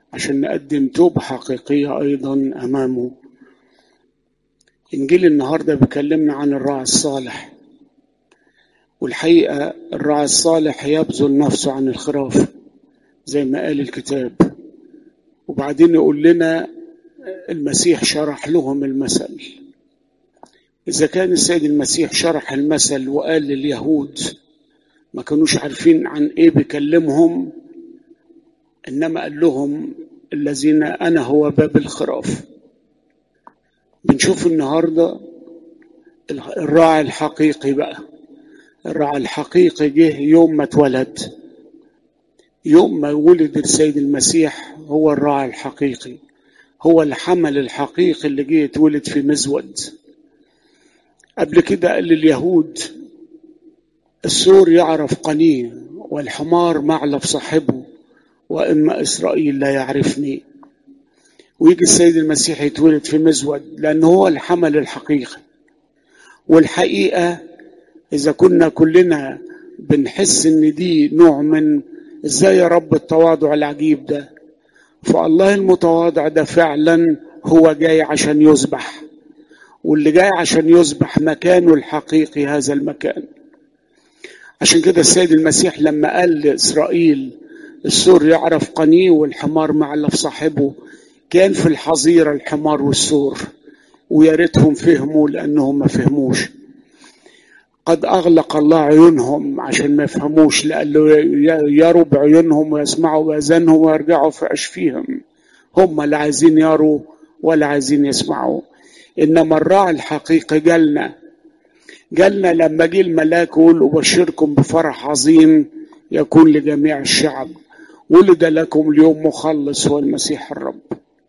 عشان نقدم توبة حقيقية أيضا أمامه إنجيل النهاردة بيكلمنا عن الراعي الصالح والحقيقة الراعي الصالح يبذل نفسه عن الخراف زي ما قال الكتاب وبعدين يقول لنا المسيح شرح لهم المثل إذا كان السيد المسيح شرح المثل وقال لليهود ما كانوش عارفين عن إيه بيكلمهم إنما قال لهم الذين أنا هو باب الخراف بنشوف النهاردة الراعي الحقيقي بقى الراعي الحقيقي جه يوم ما اتولد يوم ما ولد السيد المسيح هو الراعي الحقيقي هو الحمل الحقيقي اللي جه يتولد في مزود قبل كده قال لليهود السور يعرف قنيه والحمار معلب صاحبه وإما إسرائيل لا يعرفني ويجي السيد المسيح يتولد في مزود لأنه هو الحمل الحقيقي والحقيقة إذا كنا كلنا بنحس إن دي نوع من إزاي يا رب التواضع العجيب ده فالله المتواضع ده فعلا هو جاي عشان يذبح واللي جاي عشان يذبح مكانه الحقيقي هذا المكان عشان كده السيد المسيح لما قال لإسرائيل السور يعرف قنيه والحمار معلف صاحبه كان في الحظيرة الحمار والسور ويا ريتهم فهموا لأنهم ما فهموش قد أغلق الله عيونهم عشان ما يفهموش لأنه يروا بعيونهم ويسمعوا بأذانهم ويرجعوا في أشفيهم هم لا عايزين يروا ولا عايزين يسمعوا إنما الراعي الحقيقي جالنا جالنا لما جه الملاك يقول أبشركم بفرح عظيم يكون لجميع الشعب ولد لكم اليوم مخلص هو المسيح الرب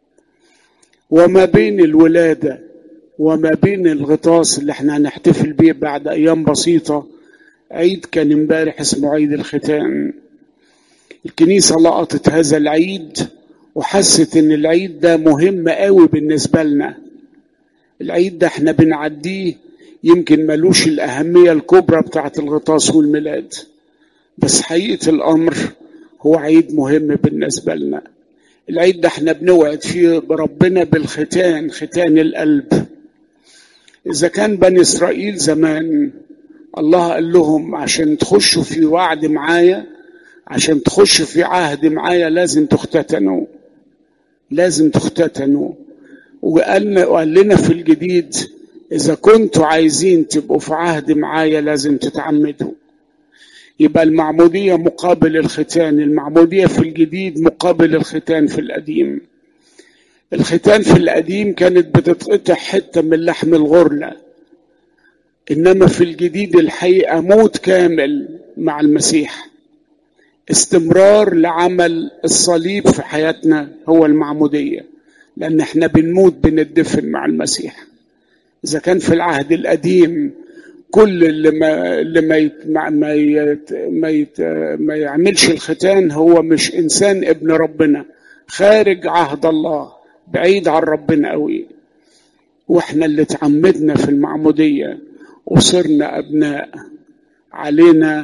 وما بين الولادة وما بين الغطاس اللي احنا هنحتفل بيه بعد أيام بسيطة عيد كان امبارح اسمه عيد الختان الكنيسة لقطت هذا العيد وحست ان العيد ده مهم قوي بالنسبة لنا العيد ده احنا بنعديه يمكن ملوش الأهمية الكبرى بتاعت الغطاس والميلاد بس حقيقة الأمر هو عيد مهم بالنسبة لنا العيد ده احنا بنوعد فيه بربنا بالختان ختان القلب إذا كان بني إسرائيل زمان الله قال لهم عشان تخشوا في وعد معايا عشان تخشوا في عهد معايا لازم تختتنوا لازم تختتنوا وقال وقال لنا في الجديد إذا كنتوا عايزين تبقوا في عهد معايا لازم تتعمدوا يبقى المعمودية مقابل الختان المعمودية في الجديد مقابل الختان في القديم الختان في القديم كانت بتتقطع حتة من لحم الغرلة إنما في الجديد الحقيقة موت كامل مع المسيح استمرار لعمل الصليب في حياتنا هو المعمودية لأن احنا بنموت بندفن مع المسيح إذا كان في العهد القديم كل اللي ما اللي ما يت ما يت ما, يت ما يعملش الختان هو مش انسان ابن ربنا خارج عهد الله بعيد عن ربنا قوي واحنا اللي اتعمدنا في المعموديه وصرنا ابناء علينا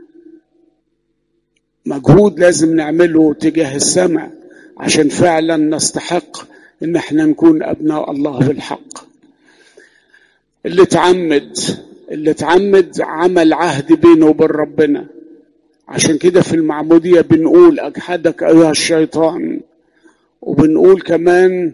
مجهود لازم نعمله تجاه السماء عشان فعلا نستحق ان احنا نكون ابناء الله بالحق اللي اتعمد اللي اتعمد عمل عهد بينه وبين ربنا عشان كده في المعمودية بنقول أجحدك أيها الشيطان وبنقول كمان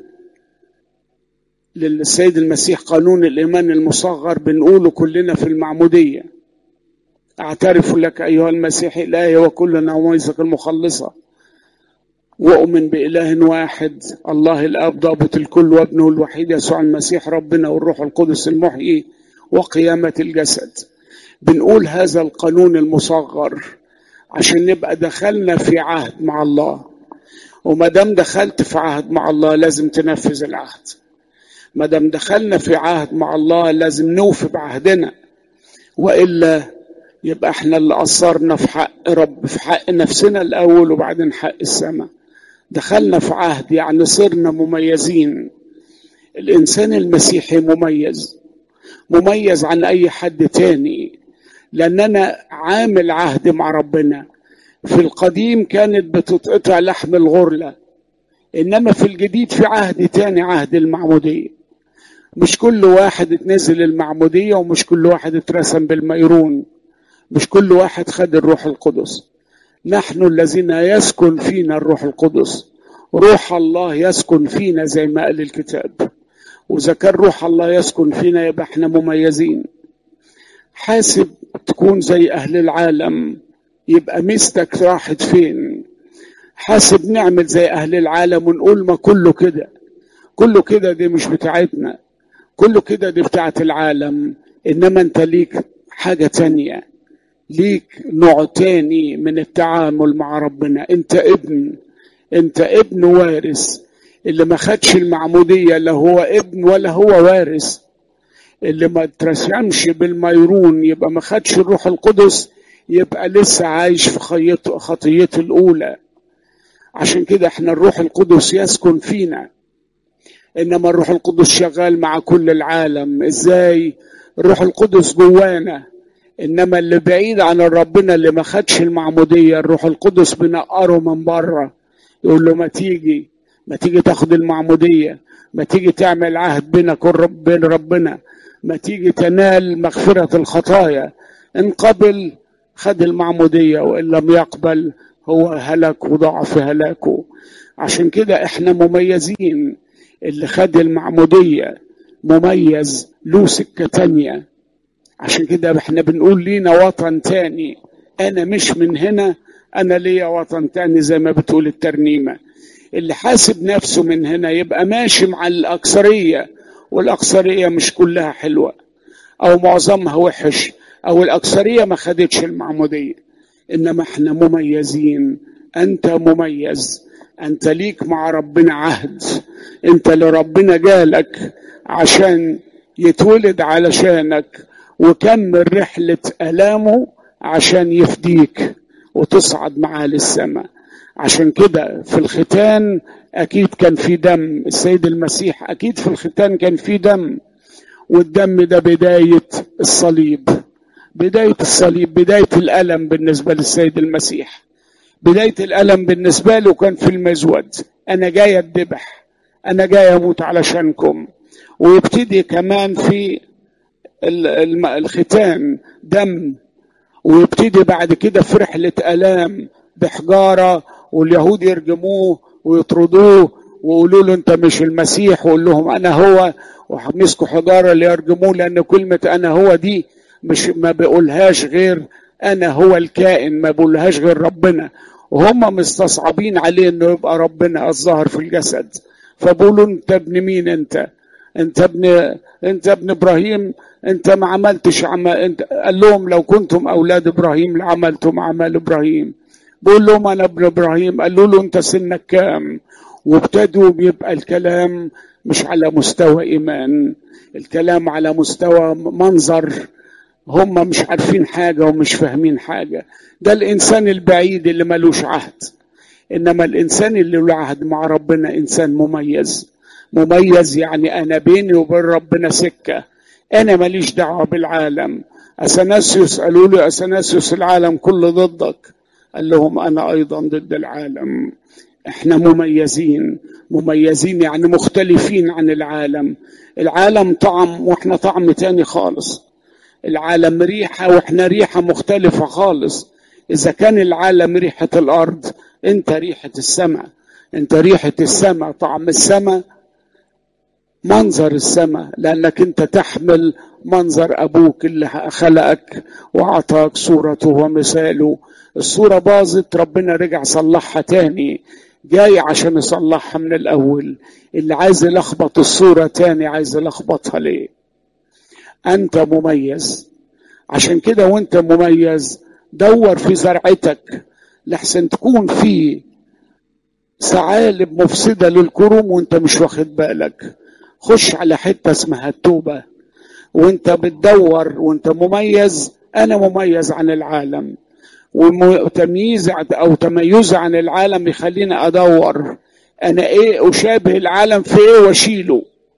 للسيد المسيح قانون الإيمان المصغر بنقوله كلنا في المعمودية أعترف لك أيها المسيح إلهي وكل نوميزك المخلصة وأؤمن بإله واحد الله الآب ضابط الكل وابنه الوحيد يسوع المسيح ربنا والروح القدس المحيي وقيامة الجسد بنقول هذا القانون المصغر عشان نبقى دخلنا في عهد مع الله وما دام دخلت في عهد مع الله لازم تنفذ العهد ما دام دخلنا في عهد مع الله لازم نوفي بعهدنا والا يبقى احنا اللي قصرنا في حق رب في حق نفسنا الاول وبعدين حق السماء دخلنا في عهد يعني صرنا مميزين الانسان المسيحي مميز مميز عن اي حد تاني لان انا عامل عهد مع ربنا في القديم كانت بتتقطع لحم الغرله انما في الجديد في عهد تاني عهد المعموديه مش كل واحد اتنزل المعموديه ومش كل واحد اترسم بالميرون مش كل واحد خد الروح القدس نحن الذين يسكن فينا الروح القدس روح الله يسكن فينا زي ما قال الكتاب واذا كان روح الله يسكن فينا يبقى احنا مميزين حاسب تكون زي اهل العالم يبقى ميزتك راحت فين حاسب نعمل زي اهل العالم ونقول ما كله كده كله كده دي مش بتاعتنا كله كده دي بتاعت العالم انما انت ليك حاجة تانية ليك نوع تاني من التعامل مع ربنا انت ابن انت ابن وارث اللي ما خدش المعمودية لا هو ابن ولا هو وارث اللي ما ترسمش بالميرون يبقى ما خدش الروح القدس يبقى لسه عايش في خطيته خطيته الأولى عشان كده احنا الروح القدس يسكن فينا انما الروح القدس شغال مع كل العالم ازاي الروح القدس جوانا انما اللي بعيد عن ربنا اللي ما خدش المعموديه الروح القدس بنقره من بره يقول له ما تيجي ما تيجي تاخد المعموديه ما تيجي تعمل عهد بينك وبين ربنا ما تيجي تنال مغفره الخطايا ان قبل خد المعموديه وان لم يقبل هو هلك وضاع في هلاكه عشان كده احنا مميزين اللي خد المعموديه مميز له سكه تانيه عشان كده احنا بنقول لينا وطن تاني انا مش من هنا انا ليا وطن تاني زي ما بتقول الترنيمه اللي حاسب نفسه من هنا يبقى ماشي مع الاكثريه والاكثريه مش كلها حلوه او معظمها وحش او الاكثريه ما خدتش المعموديه انما احنا مميزين انت مميز انت ليك مع ربنا عهد انت لربنا جالك عشان يتولد علشانك وكمل رحلة ألامه عشان يفديك وتصعد معاه للسماء عشان كده في الختان أكيد كان في دم السيد المسيح أكيد في الختان كان في دم والدم ده بداية الصليب بداية الصليب بداية الألم بالنسبة للسيد المسيح بداية الألم بالنسبة له كان في المزود أنا جاي أذبح أنا جاي أموت علشانكم ويبتدي كمان في الختان دم ويبتدي بعد كده في رحلة ألام بحجارة واليهود يرجموه ويطردوه ويقولوا له أنت مش المسيح ويقول لهم أنا هو ومسكوا حجارة ليرجموه لأن كلمة أنا هو دي مش ما بيقولهاش غير أنا هو الكائن ما بيقولهاش غير ربنا وهم مستصعبين عليه إنه يبقى ربنا الظاهر في الجسد فبقولوا أنت ابن مين أنت؟ أنت ابن أنت ابن إبراهيم انت ما عملتش عمل انت قال لهم لو كنتم اولاد ابراهيم لعملتم اعمال ابراهيم بقول لهم انا ابن ابراهيم قالوا له انت سنك كام وابتدوا بيبقى الكلام مش على مستوى ايمان الكلام على مستوى منظر هم مش عارفين حاجة ومش فاهمين حاجة ده الإنسان البعيد اللي ملوش عهد إنما الإنسان اللي له عهد مع ربنا إنسان مميز مميز يعني أنا بيني وبين ربنا سكة انا ماليش دعوه بالعالم اثناسيوس قالوا له اثناسيوس العالم كله ضدك قال لهم انا ايضا ضد العالم احنا مميزين مميزين يعني مختلفين عن العالم العالم طعم واحنا طعم تاني خالص العالم ريحة واحنا ريحة مختلفة خالص اذا كان العالم ريحة الارض انت ريحة السماء انت ريحة السماء طعم السماء منظر السماء لأنك أنت تحمل منظر أبوك اللي خلقك وأعطاك صورته ومثاله الصورة باظت ربنا رجع صلحها تاني جاي عشان يصلحها من الأول اللي عايز يلخبط الصورة تاني عايز يلخبطها ليه أنت مميز عشان كده وأنت مميز دور في زرعتك لحسن تكون في ثعالب مفسدة للكروم وانت مش واخد بالك خش على حته اسمها التوبه وانت بتدور وانت مميز انا مميز عن العالم وتمييز او تميز عن العالم يخليني ادور انا ايه اشابه العالم في ايه واشيله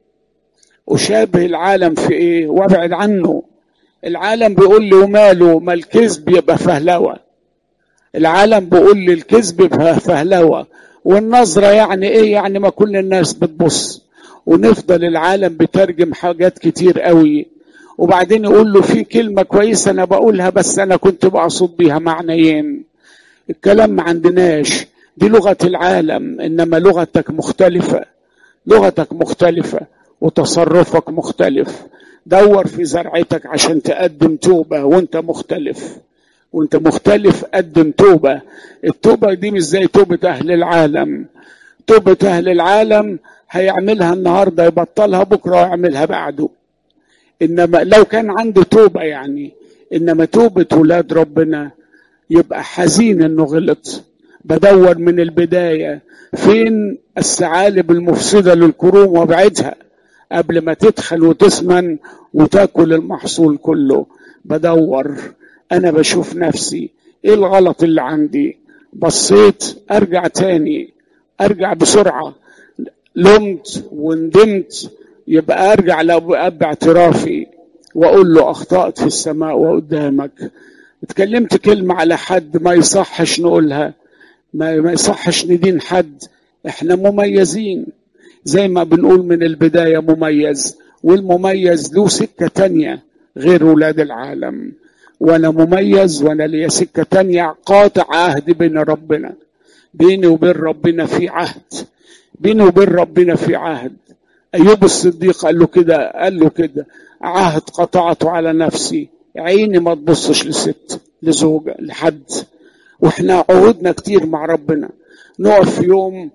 اشابه العالم في ايه وابعد عنه العالم بيقول لي وماله ما الكذب يبقى فهلوه العالم بيقول لي الكذب فهلوه والنظرة يعني ايه يعني ما كل الناس بتبص ونفضل العالم بترجم حاجات كتير قوي وبعدين يقول له في كلمة كويسة أنا بقولها بس أنا كنت بقصد بيها معنيين الكلام ما عندناش دي لغة العالم إنما لغتك مختلفة لغتك مختلفة وتصرفك مختلف دور في زرعتك عشان تقدم توبة وانت مختلف وانت مختلف قدم توبة التوبة دي مش زي توبة أهل العالم توبة أهل العالم هيعملها النهاردة يبطلها بكرة ويعملها بعده إنما لو كان عنده توبة يعني إنما توبة ولاد ربنا يبقى حزين إنه غلط بدور من البداية فين الثعالب المفسدة للكروم وابعدها قبل ما تدخل وتسمن وتاكل المحصول كله بدور انا بشوف نفسي ايه الغلط اللي عندي بصيت ارجع تاني ارجع بسرعة لمت وندمت يبقى ارجع لاب اعترافي واقول له اخطأت في السماء وقدامك اتكلمت كلمة على حد ما يصحش نقولها ما, ما يصحش ندين حد احنا مميزين زي ما بنقول من البداية مميز والمميز له سكة تانية غير ولاد العالم وانا مميز وانا ليا سكة تانية قاطع عهد بين ربنا بيني وبين ربنا في عهد بيني وبين ربنا في عهد ايوب الصديق قال له كده قال له كده عهد قطعته على نفسي عيني ما تبصش لست لزوجة لحد واحنا عهودنا كتير مع ربنا نقف في يوم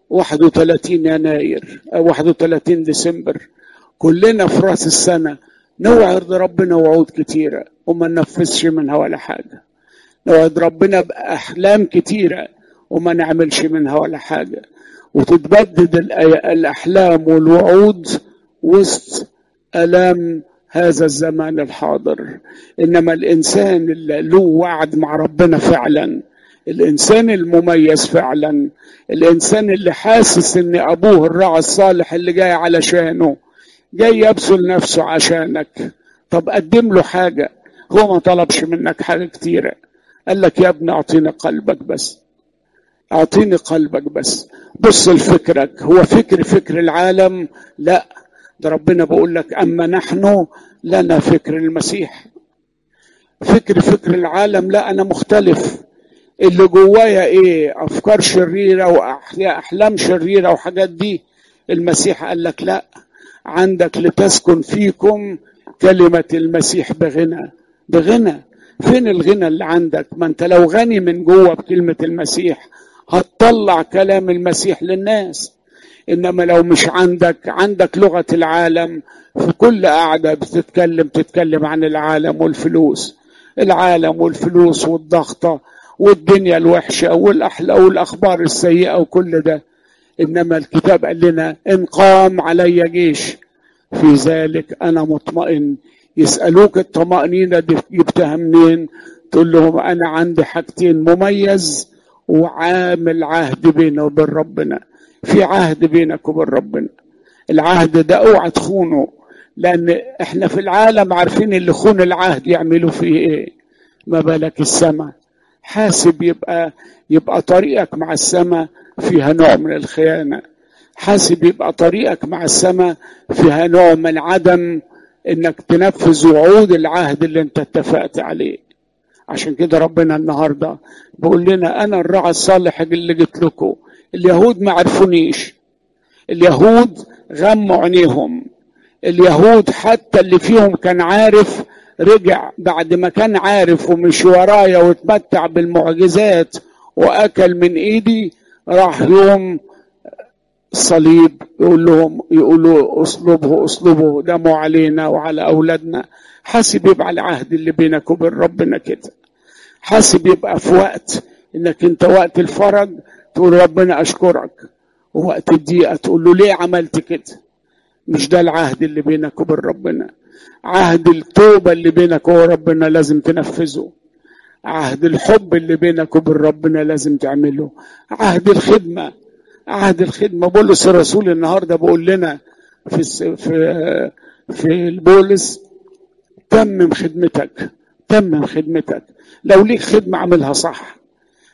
31 يناير او 31 ديسمبر كلنا في راس السنه نوعد ربنا وعود كتيره وما ننفذش منها ولا حاجه نوعد ربنا باحلام كتيره وما نعملش منها ولا حاجه وتتبدد الاحلام والوعود وسط الام هذا الزمان الحاضر انما الانسان اللي له وعد مع ربنا فعلا الانسان المميز فعلا الانسان اللي حاسس ان ابوه الراعي الصالح اللي جاي علشانه جاي يبذل نفسه عشانك طب قدم له حاجه هو ما طلبش منك حاجه كتيره قال لك يا ابني اعطيني قلبك بس اعطيني قلبك بس بص لفكرك هو فكر فكر العالم لا ده ربنا بقول لك اما نحن لنا فكر المسيح فكر فكر العالم لا انا مختلف اللي جوايا ايه افكار شريره واحلام شريره وحاجات دي المسيح قال لك لا عندك لتسكن فيكم كلمه المسيح بغنى بغنى فين الغنى اللي عندك ما انت لو غني من جوه بكلمه المسيح هتطلع كلام المسيح للناس انما لو مش عندك عندك لغه العالم في كل قعده بتتكلم تتكلم عن العالم والفلوس العالم والفلوس والضغطه والدنيا الوحشه والاحلى والاخبار السيئه وكل ده انما الكتاب قال لنا ان قام علي جيش في ذلك انا مطمئن يسالوك الطمانينه دي جبتها منين تقول لهم انا عندي حاجتين مميز وعامل عهد بيني وبين ربنا في عهد بينك وبين ربنا العهد ده اوعى تخونه لان احنا في العالم عارفين اللي خون العهد يعملوا فيه ايه ما بالك السماء حاسب يبقى يبقى طريقك مع السماء فيها نوع من الخيانه حاسب يبقى طريقك مع السماء فيها نوع من عدم انك تنفذ وعود العهد اللي انت اتفقت عليه عشان كده ربنا النهارده بيقول لنا انا الراعي الصالح اللي جيت لكم اليهود ما عرفونيش اليهود غموا عينيهم اليهود حتى اللي فيهم كان عارف رجع بعد ما كان عارف ومش ورايا واتمتع بالمعجزات واكل من ايدي راح يوم الصليب يقول لهم يقولوا اصلبه اصلبه دموا علينا وعلى اولادنا حاسب يبقى العهد اللي بينك وبين ربنا كده حاسب يبقى في وقت انك انت وقت الفرج تقول ربنا اشكرك ووقت الضيقه تقول له ليه عملت كده مش ده العهد اللي بينك وبين ربنا عهد التوبه اللي بينك وبين ربنا لازم تنفذه عهد الحب اللي بينك وبين ربنا لازم تعمله عهد الخدمه عهد الخدمه بولس الرسول النهارده بيقول لنا في في في البولس تمم خدمتك تمم خدمتك لو ليك خدمه اعملها صح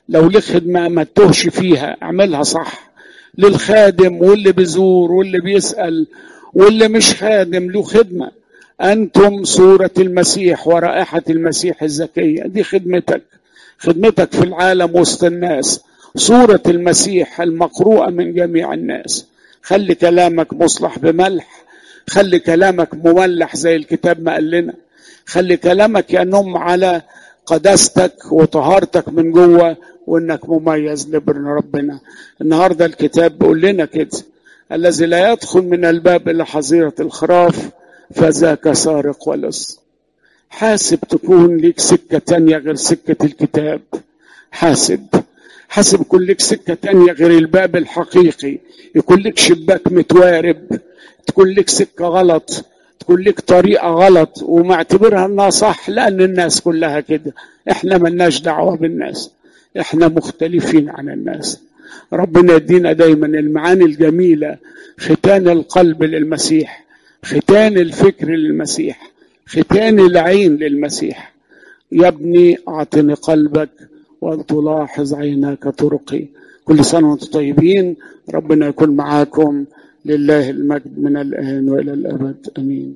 لو لك خدمة ما تتوهش فيها اعملها صح للخادم واللي بيزور واللي بيسأل واللي مش خادم له خدمة أنتم صورة المسيح ورائحة المسيح الزكية دي خدمتك خدمتك في العالم وسط الناس صورة المسيح المقروءة من جميع الناس خلي كلامك مصلح بملح خلي كلامك مملح زي الكتاب ما قال لنا خلي كلامك ينم على قداستك وطهارتك من جوه وانك مميز لابن ربنا النهارده الكتاب بيقول لنا كده الذي لا يدخل من الباب الى حظيره الخراف فذاك سارق ولص حاسب تكون ليك سكه تانية غير سكه الكتاب حاسب حاسب يكون لك سكه تانية غير الباب الحقيقي يكون لك شباك متوارب تكون لك سكه غلط تكون لك طريقه غلط ومعتبرها انها صح لان الناس كلها كده احنا ملناش دعوه بالناس احنا مختلفين عن الناس ربنا يدينا دايما المعاني الجميله ختان القلب للمسيح ختان الفكر للمسيح ختان العين للمسيح يا ابني اعطني قلبك وتلاحظ عيناك طرقي كل سنه وانتم طيبين ربنا يكون معاكم لله المجد من الان والى الابد امين